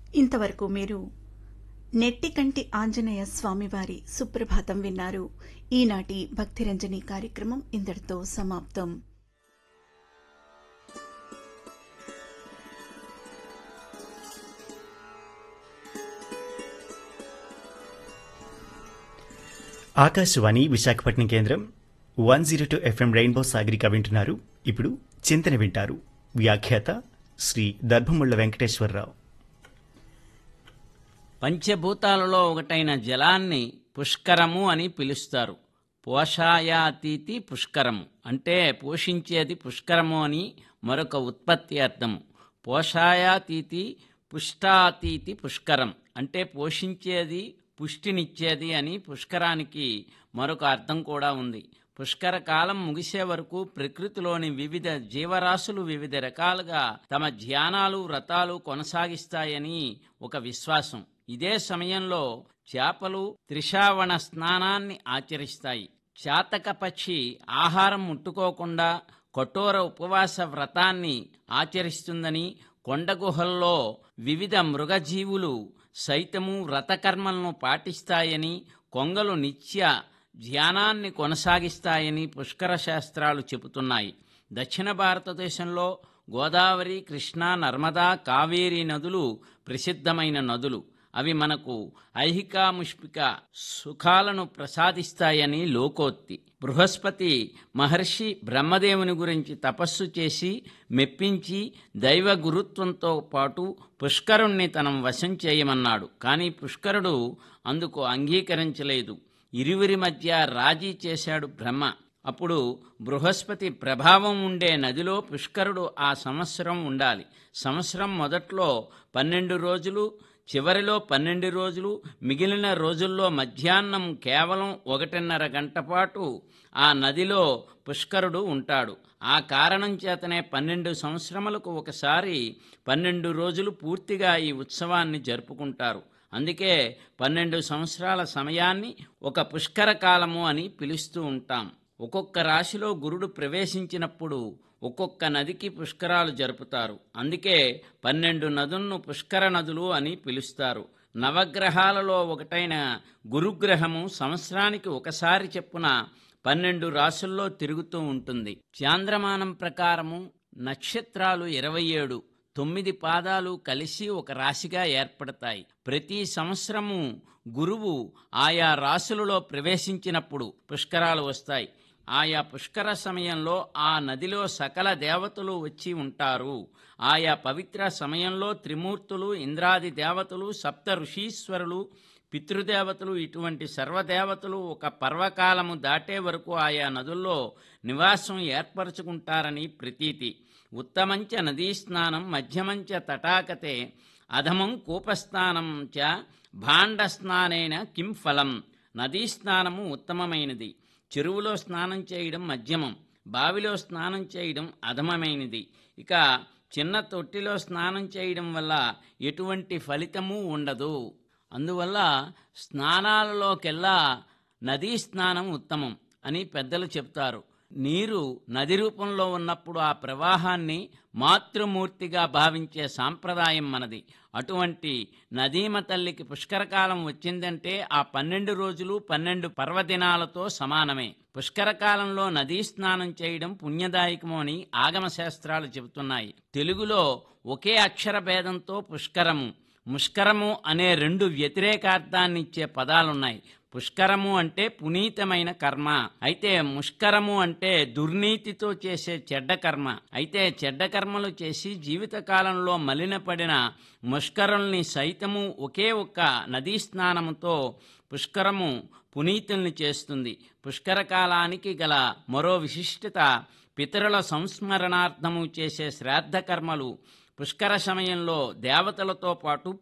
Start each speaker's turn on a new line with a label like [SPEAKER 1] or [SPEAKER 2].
[SPEAKER 1] ఇంతవరకు మీరు నెట్టికంటి ఆంజనేయ స్వామివారి సుప్రభాతం విన్నారు ఈనాటి భక్తిరంజని కార్యక్రమం ఇంతటితో సమాప్తం
[SPEAKER 2] ఆకాశవాణి విశాఖపట్నం కేంద్రం one zero two FM rainbow Sagarika వింటున్నారు ఇప్పుడు చింతన వింటారు వ్యాఖ్యాత శ్రీ దర్భముళ్ళ వెంకటేశ్వరరావు
[SPEAKER 3] పంచభూతాలలో ఒకటైన జలాన్ని పుష్కరము అని పిలుస్తారు పోషాయాతీతి పుష్కరము అంటే పోషించేది పుష్కరము అని మరొక ఉత్పత్తి అర్థము పోషాయాతీతి పుష్టాతీతి పుష్కరం అంటే పోషించేది పుష్టినిచ్చేది అని పుష్కరానికి మరొక అర్థం కూడా ఉంది పుష్కర కాలం ముగిసే వరకు ప్రకృతిలోని వివిధ జీవరాశులు వివిధ రకాలుగా తమ ధ్యానాలు వ్రతాలు కొనసాగిస్తాయని ఒక విశ్వాసం ఇదే సమయంలో చేపలు త్రిషావణ స్నానాన్ని ఆచరిస్తాయి చాతక పక్షి ఆహారం ముట్టుకోకుండా కఠోర ఉపవాస వ్రతాన్ని ఆచరిస్తుందని కొండ గుహల్లో వివిధ మృగజీవులు సైతము వ్రతకర్మలను పాటిస్తాయని కొంగలు నిత్య ధ్యానాన్ని కొనసాగిస్తాయని పుష్కర శాస్త్రాలు చెబుతున్నాయి దక్షిణ భారతదేశంలో గోదావరి కృష్ణా నర్మదా కావేరీ నదులు ప్రసిద్ధమైన నదులు అవి మనకు ఐహికాముష్పిక సుఖాలను ప్రసాదిస్తాయని లోకోక్తి బృహస్పతి మహర్షి బ్రహ్మదేవుని గురించి తపస్సు చేసి మెప్పించి దైవ గురుత్వంతో పాటు పుష్కరుణ్ణి తనం వశం చేయమన్నాడు కానీ పుష్కరుడు అందుకు అంగీకరించలేదు ఇరువురి మధ్య రాజీ చేశాడు బ్రహ్మ అప్పుడు బృహస్పతి ప్రభావం ఉండే నదిలో పుష్కరుడు ఆ సంవత్సరం ఉండాలి సంవత్సరం మొదట్లో పన్నెండు రోజులు చివరిలో పన్నెండు రోజులు మిగిలిన రోజుల్లో మధ్యాహ్నం కేవలం ఒకటిన్నర గంట పాటు ఆ నదిలో పుష్కరుడు ఉంటాడు ఆ కారణం చేతనే పన్నెండు సంవత్సరములకు ఒకసారి పన్నెండు రోజులు పూర్తిగా ఈ ఉత్సవాన్ని జరుపుకుంటారు అందుకే పన్నెండు సంవత్సరాల సమయాన్ని ఒక పుష్కర కాలము అని పిలుస్తూ ఉంటాం ఒక్కొక్క రాశిలో గురుడు ప్రవేశించినప్పుడు ఒక్కొక్క నదికి పుష్కరాలు జరుపుతారు అందుకే పన్నెండు నదులను పుష్కర నదులు అని పిలుస్తారు నవగ్రహాలలో ఒకటైన గురుగ్రహము సంవత్సరానికి ఒకసారి చెప్పున పన్నెండు రాసుల్లో తిరుగుతూ ఉంటుంది చాంద్రమానం ప్రకారము నక్షత్రాలు ఇరవై ఏడు తొమ్మిది పాదాలు కలిసి ఒక రాశిగా ఏర్పడతాయి ప్రతి సంవత్సరము గురువు ఆయా రాశులలో ప్రవేశించినప్పుడు పుష్కరాలు వస్తాయి ఆయా పుష్కర సమయంలో ఆ నదిలో సకల దేవతలు వచ్చి ఉంటారు ఆయా పవిత్ర సమయంలో త్రిమూర్తులు ఇంద్రాది దేవతలు సప్త ఋషీశ్వరులు పితృదేవతలు ఇటువంటి సర్వదేవతలు ఒక పర్వకాలము దాటే వరకు ఆయా నదుల్లో నివాసం ఏర్పరచుకుంటారని ప్రతీతి ఉత్తమంచ నదీ స్నానం మధ్యమంచ తటాకతే అధమం కూపస్నానం చ భాండస్నానేన కిం ఫలం నదీ స్నానము ఉత్తమమైనది చెరువులో స్నానం చేయడం మధ్యమం బావిలో స్నానం చేయడం అధమమైనది ఇక చిన్న తొట్టిలో స్నానం చేయడం వల్ల ఎటువంటి ఫలితము ఉండదు అందువల్ల స్నానాలలోకెల్లా నదీ స్నానం ఉత్తమం అని పెద్దలు చెప్తారు నీరు నది రూపంలో ఉన్నప్పుడు ఆ ప్రవాహాన్ని మాతృమూర్తిగా భావించే సాంప్రదాయం మనది అటువంటి నదీమ తల్లికి పుష్కరకాలం వచ్చిందంటే ఆ పన్నెండు రోజులు పన్నెండు పర్వదినాలతో సమానమే పుష్కరకాలంలో నదీ స్నానం చేయడం పుణ్యదాయకము అని ఆగమ శాస్త్రాలు చెబుతున్నాయి తెలుగులో ఒకే అక్షర భేదంతో పుష్కరము ముష్కరము అనే రెండు వ్యతిరేకార్థాన్నిచ్చే పదాలున్నాయి పుష్కరము అంటే పునీతమైన కర్మ అయితే ముష్కరము అంటే దుర్నీతితో చేసే చెడ్డ కర్మ అయితే చెడ్డ కర్మలు చేసి జీవితకాలంలో మలినపడిన ముష్కరుల్ని సైతము ఒకే ఒక్క నదీ స్నానముతో పుష్కరము పునీతుల్ని చేస్తుంది పుష్కర కాలానికి గల మరో విశిష్టత పితరుల సంస్మరణార్థము చేసే శ్రాద్ధ కర్మలు పుష్కర సమయంలో దేవతలతో పాటు